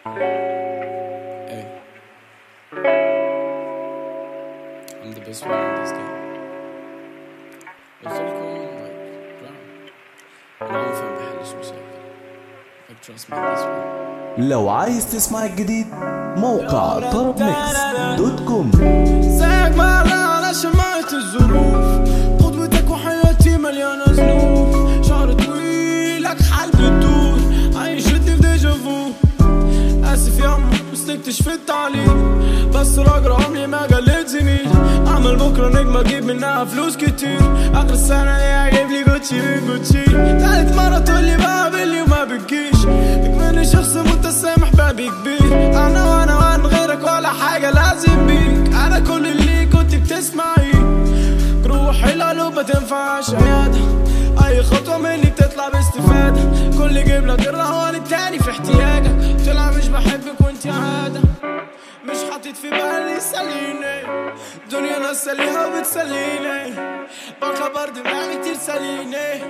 Hey. I'm the best one in this game. قلت لكم like brown. أنا عم فهم بحلش مشاكل. Like trust me this one. لو عايز تسمع الجديد موقع طرب ميكس دوت كوم زيك ما على شمعت الظروف قدوتك وحياتي مليانة ذنوب شعر طويلك حال بتدور عايشتني في ديجافو اسف يا عم بس اكتشفت عليك بس راجل عمري ما قلت زميل اعمل بكره نجمة اجيب منها فلوس كتير اخر السنة دي اجيب لي جوتشي من جوتشي تالت مرة تقول لي بقابلني وما بتجيش اكملني شخص متسامح بابي كبير انا وانا وانا غيرك ولا حاجة لازم بيك انا كل اللي كنت بتسمعي روحي القلوب ما تنفعش عيادة اي خطوة مني بتطلع باستفادة كل جيب لك الرهوان التاني في احتياجك طلع مش بحبك وانت عادة مش حاطط في بالي سليني دنيا ناس سليها وبتسليني بقى برضه دماغي كتير سليني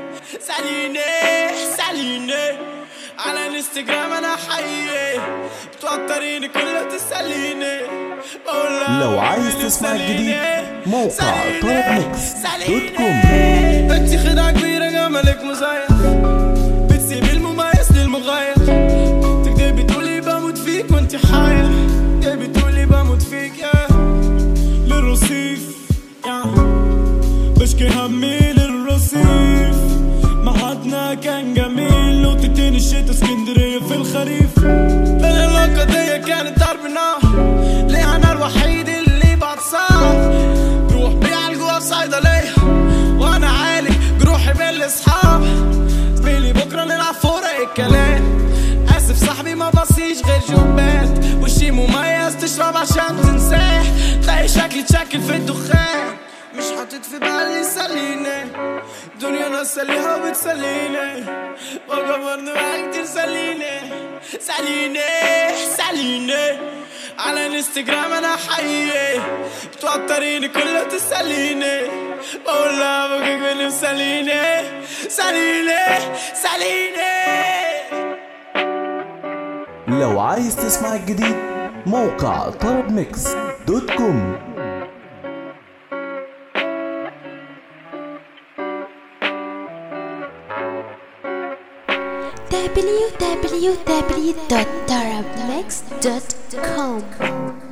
سليني سليني على الانستجرام انا حقيقي بتوتريني كلها تسليني بقول لها لو عايز بجيب تسمع سليني. الجديد موقع سليني. طرب ميكس دوت كوم انت خدعة كبيرة جمالك مزيف بتسيبي المميز للمغير تكدبي تقولي بموت فيك وانت حاير تكدبي تقولي بموت فيك يا للرصيف يا بشكي همي للرصيف معادنا كان جميل نقطتين الشتا اسكندرية في الخريف العلاقة دي كانت ضرب نار ليه انا الوحيد اللي بتصاب روح بيعالجوها في صيدلية وانا عالج جروحي بالاصحاب زميلي بكرة نلعب فورة الكلام اسف صاحبي ما بصيش غير جوبات وشي مميز تشرب عشان تنساه تلاقي شكلي تشكل في الدخان مش حاطط في بالي سليني دنيا ناس سليها وبتسليني بقى برضه معاك كتير سليني سليني سليني على الانستجرام انا حقيقي بتوتريني كلها تسليني بقول لها بكيك مني سليني سليني سليني لو عايز تسمع الجديد موقع طرب ميكس دوت كوم www.tarabmix.com